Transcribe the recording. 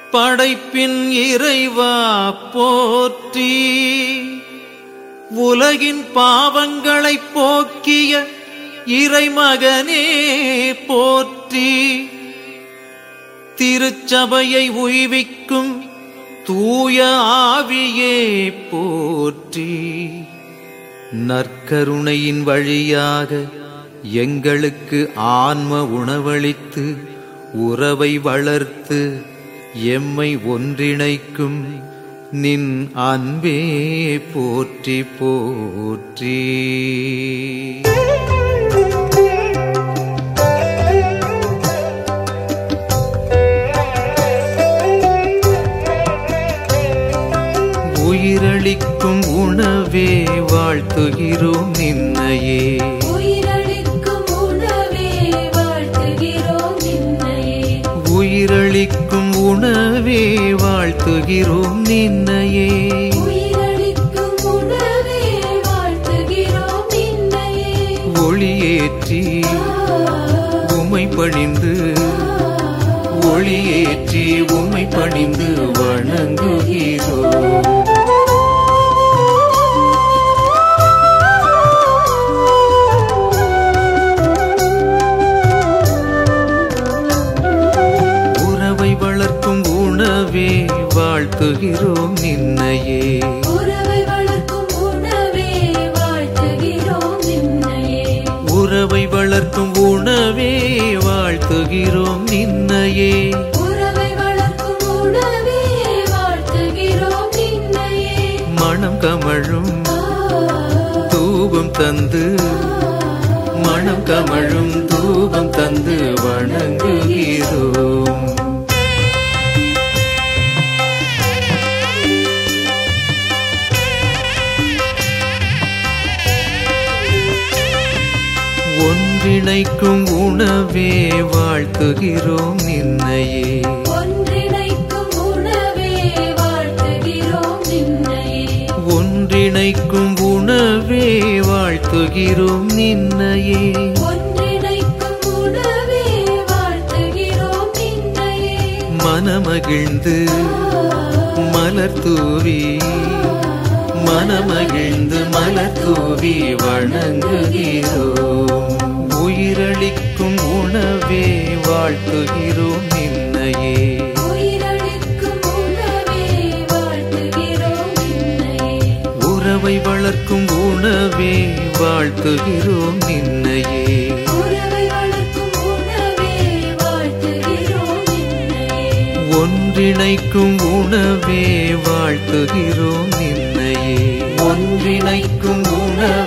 படைப்பின் இறைவா போற்றி உலகின் பாவங்களைப் போக்கிய இறைமகனே போற்றி திருச்சபையை உய்விக்கும் தூய ஆவியே போற்றி நற்கருணையின் வழியாக எங்களுக்கு ஆன்ம உணவளித்து உறவை வளர்த்து எம்மை ஒன்றிணைக்கும் நின் அன்பே போற்றி போற்றி உயிரளிக்கும் உணவே வாழ்த்துகிறோம் நின்னையே உயிரளிக்கும் உணவே வாழ்த்துகிறோம் நின்னையே உயிரளிக்கும் உணவே வாழ்த்துகிறோம் நின்னையே உயிரளிக்கும் உணவே வாழ்த்துகிறோம் நின்னையே ஒளியேற்றி உமை பணிந்து ஒளியேற்றி உமை பணிந்து வணங்குகிறோம் உறவை வளர்க்கும் உணவே வாழ்த்துகிறோம் நின்னையே உறவை வளர்க்கும் உணவே வாழ்த்துகிறோம் நின்னையே உறவை வளர்க்கும் உணவே வாழ்த்துகிறோம் நின்னையே உறவை வளர்க்கும் உணவே வாழ்த்துகிறோம் நின்னையே மனம் கமழும் தூபம் தந்து மனம் கமழும் தூபம் தந்து வணங்குகிறோம் ஒன்றிணைக்கும் உணவே வாழ்த்துகிறோம் நின்னையே ஒன்றிணைக்கும் உணவே வாழ்த்துகிறோம் நின்னையே ஒன்றிணைக்கும் உணவே வாழ்த்துகிறோம் நின்னையே ஒன்றிணைக்கும் உணவே வாழ்த்துகிறோம் நின்னையே மனமகிழ்ந்து மலர் தூவி மனமகிழ்ந்து மலர் தூவி வணங்குகிறோம் உயிரளிக்கும் உணவே வாழ்த்துகிறோம் நின்னையே உயிரளிக்கும் உணவே வாழ்த்துகிறோம் நின்னையே உறவை வளர்க்கும் உணவே வாழ்த்துகிறோம் நின்னையே உறவை வளர்க்கும் உணவே வாழ்த்துகிறோம் நின்னையே ஒன்றிணைக்கும் உணவே வாழ்த்துகிறோம் நின்னையே ஒன்றிணைக்கும் உணவே